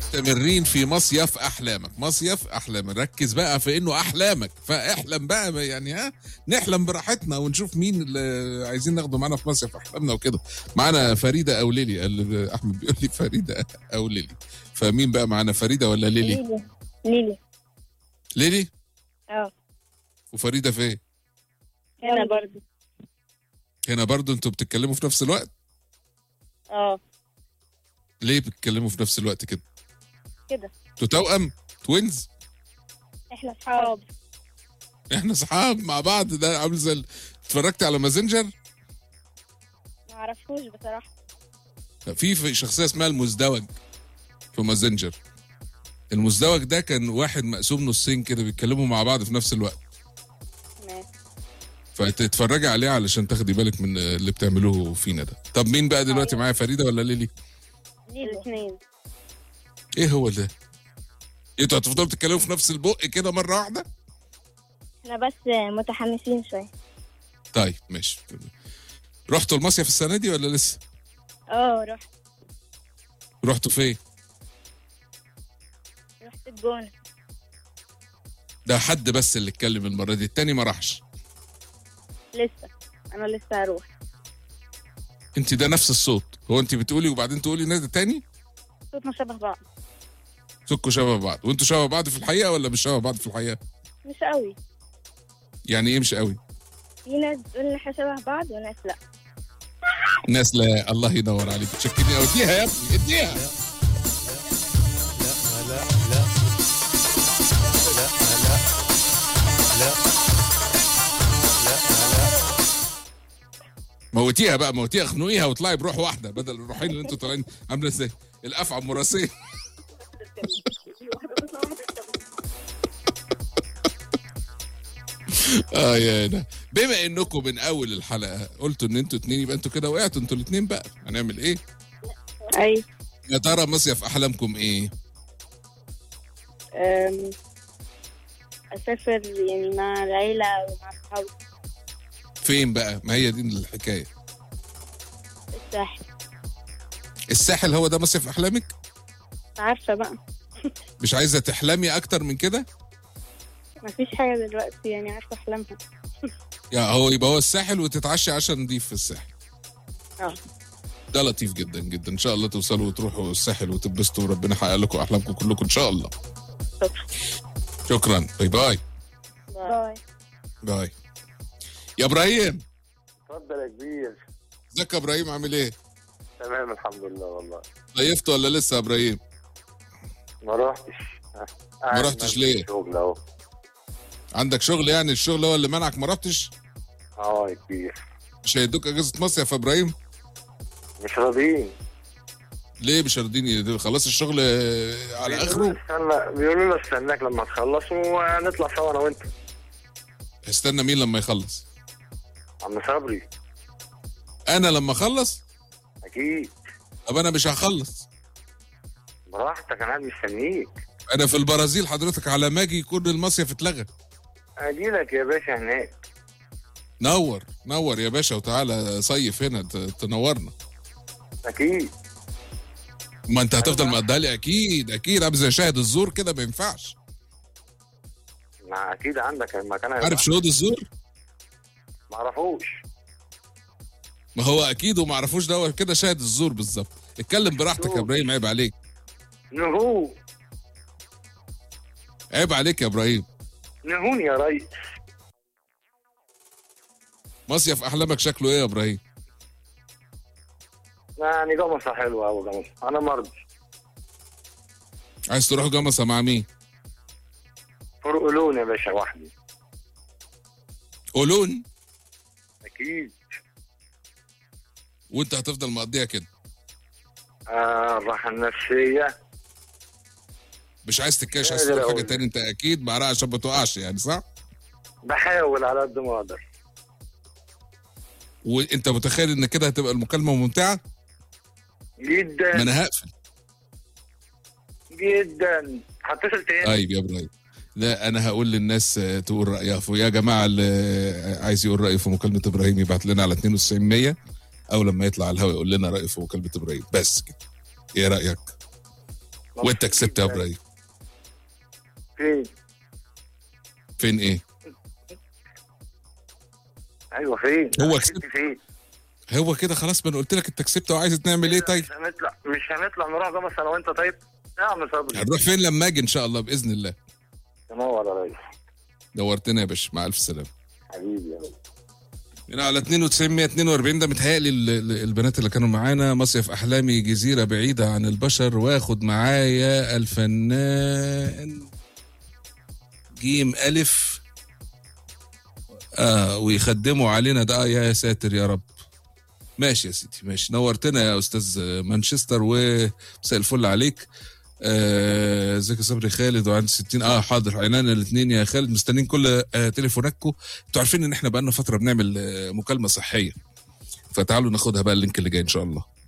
مستمرين في مصيف احلامك مصيف احلامك ركز بقى في انه احلامك فاحلم بقى يعني ها نحلم براحتنا ونشوف مين اللي عايزين ناخده معانا في مصيف احلامنا وكده معانا فريده او ليلي قال- احمد بيقول لي فريده او ليلي فمين بقى معانا فريده ولا ليلي ليلي ليلي ليلي اه وفريده فين هنا برضه هنا برضو انتوا بتتكلموا في نفس الوقت اه ليه بتتكلموا في نفس الوقت كده كده انتوا توأم توينز احنا اصحاب احنا صحاب مع بعض ده عامل زي ال- اتفرجت على مازنجر ما اعرفوش بصراحه في في شخصيه اسمها المزدوج في مازنجر المزدوج ده كان واحد مقسوم نصين كده بيتكلموا مع بعض في نفس الوقت ماشي فتتفرجي عليه علشان تاخدي بالك من اللي بتعملوه فينا ده طب مين بقى دلوقتي معايا فريده ولا ليلي ليلي الاثنين ايه هو ده انتوا هتفضلوا تتكلموا في نفس البق كده مره واحده احنا بس متحمسين شويه طيب ماشي رحتوا المصيف السنه دي ولا لسه اه رحت رحتوا فين رحت الجونه ده حد بس اللي اتكلم المره دي التاني ما راحش لسه انا لسه هروح انت ده نفس الصوت هو انت بتقولي وبعدين تقولي نادي تاني صوتنا شبه بعض صوتكم شبه بعض وانتوا شبه بعض في الحقيقه ولا مش شبه بعض في الحقيقه مش قوي يعني ايه مش قوي في ناس بتقول ان احنا شبه بعض وناس لا ناس لا الله ينور عليك تشكرني او اديها يا ابني اديها موتيها بقى موتيها خنقيها واطلعي بروح واحده بدل الروحين اللي انتوا طالعين عامله ازاي الافعى المراسيه اه يا انا بما انكم من اول الحلقه قلتوا ان انتوا اتنين يبقى انتوا كده وقعتوا انتوا الاتنين بقى هنعمل ايه اي يا ترى مصيف احلامكم ايه أم، اسافر يعني مع العيله ومع اصحابي فين بقى ما هي دي الحكايه الساحل الساحل هو ده مصيف احلامك عارفه بقى مش عايزه تحلمي اكتر من كده مفيش حاجه دلوقتي يعني عارفه احلامها يا هو يبقى هو الساحل وتتعشى عشان نضيف في الساحل اه ده لطيف جدا جدا ان شاء الله توصلوا وتروحوا الساحل وتتبسطوا وربنا يحقق لكم احلامكم كلكم ان شاء الله شكرا شكرا باي باي باي باي يا ابراهيم اتفضل يا كبير ازيك يا ابراهيم عامل ايه تمام الحمد لله والله ضيفت ولا لسه يا ابراهيم ما روحتش ما رحتش ليه؟ شغل اهو عندك شغل يعني الشغل هو اللي منعك ما رحتش اه يا كبير مش هيدوك اجازه مصيف يا ابراهيم مش راضيين ليه مش راضيين خلاص الشغل آه، على بيقولوا اخره لنا استنى بيقولوا لنا استناك لما تخلص ونطلع سوا انا وانت استنى مين لما يخلص عم صبري انا لما اخلص اكيد طب انا مش هخلص براحتك انا قاعد مستنيك انا في البرازيل حضرتك على ما اجي يكون المصيف اتلغى اجيلك يا باشا هناك نور نور يا باشا وتعالى صيف هنا ت- تنورنا اكيد ما انت هتفضل مقضيها لي اكيد اكيد عامل زي شاهد الزور كده ما ينفعش مع اكيد عندك المكان هيبقى- عارف شهود الزور ما اعرفوش ما هو اكيد وما عرفوش ده هو كده شاهد الزور بالظبط اتكلم براحتك يا ابراهيم عيب عليك نهو عيب عليك يا ابراهيم نهون يا ريس مصيف احلامك شكله ايه يا ابراهيم يعني جمصة حلوة أوي جمصة أنا مرضي عايز تروح جمصة مع مين فرق لون يا باشا وحدي قولون أكيد وانت هتفضل مقضيها كده آه الراحة النفسية مش عايز تتكاش عايز قادر تروح حاجه أقول. تاني انت اكيد مع عشان ما تقعش يعني صح بحاول على قد ما أقدر وانت متخيل ان كده هتبقى المكالمه ممتعه ما جدا انا هقفل جدا هتصل تاني طيب يا ابراهيم لا انا هقول للناس آه، تقول رايها في يا جماعه اللي آه، عايز يقول رايه في مكالمه ابراهيم يبعت لنا على 92 100 او لما يطلع على الهواء يقول لنا رايه في مكالمه ابراهيم بس كده ايه رايك وانت كسبت يا ابراهيم فين فين ايه ايوه فين هو أنا كسب. كسبت فين هو كده خلاص ما انا قلت لك انت كسبت وعايز نعمل ايه طيب مش هنطلع مش هنطلع نروح جمصة انا وانت طيب يا عم صبري هنروح فين لما اجي ان شاء الله باذن الله تنور يا ريس دورتنا يا باشا مع الف سلامه حبيبي يا ريس هنا على 92 142 ده متهيألي ال- ال- البنات اللي كانوا معانا مصيف احلامي جزيره بعيده عن البشر واخد معايا الفنان جيم الف اه ويخدموا علينا ده آه يا ساتر يا رب ماشي يا سيدي ماشي نورتنا يا استاذ مانشستر ومساء الفل عليك آه، ازيك يا صبري خالد وعند 60 اه حاضر عينانا الاثنين يا خالد مستنيين كل آه تليفوناتكم انتوا عارفين ان احنا بقالنا فتره بنعمل آه مكالمه صحيه فتعالوا ناخدها بقى اللينك اللي جاي ان شاء الله